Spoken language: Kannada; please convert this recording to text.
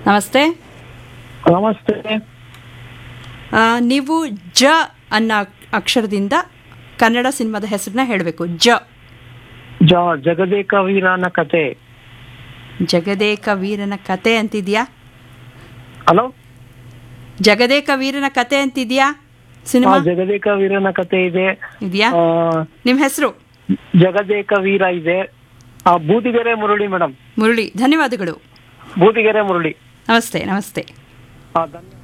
ನಮಸ್ತೆ ನಮಸ್ತೆ ಆ, ನೀವು ಜ ಅನ್ನೋ ಅಕ್ಷರದಿಂದ ಕನ್ನಡ ಸಿನಿಮಾದ ಹೆಸರನ್ನ ಹೇಳಬೇಕು ಜ ಜ ಜಗದೇಕ ವೀರನ ಕತೆ ಜಗದೇಕ ವೀರನ ಕತೆ ಅಂತಿದ್ಯಾ ಹಲೋ ಜಗದೇಕ ವೀರನ ಕತೆ ಅಂತಿದ್ಯಾ ಸಿನಿಮಾ ಜಗದೇಕ ವೀರನ ಕತೆ ಇದೆ ಇದೆಯಾ ಆ, ನಿಮ್ಮ ಹೆಸರು ಜಗದೇಕ ವೀರ ಇದೆ ಆ, ಬೂದಿಗೆರೆ ಮುರಳಿ ಮೇಡಮ್ ಮುರಳಿ ಧನ್ಯವಾದಗಳು ಬೂದಿಗೆರೆ ಮುರಳಿ ನಮಸ್ತೆ ನಮಸ್ತೆ ಆ, ಧನ್ಯವಾದ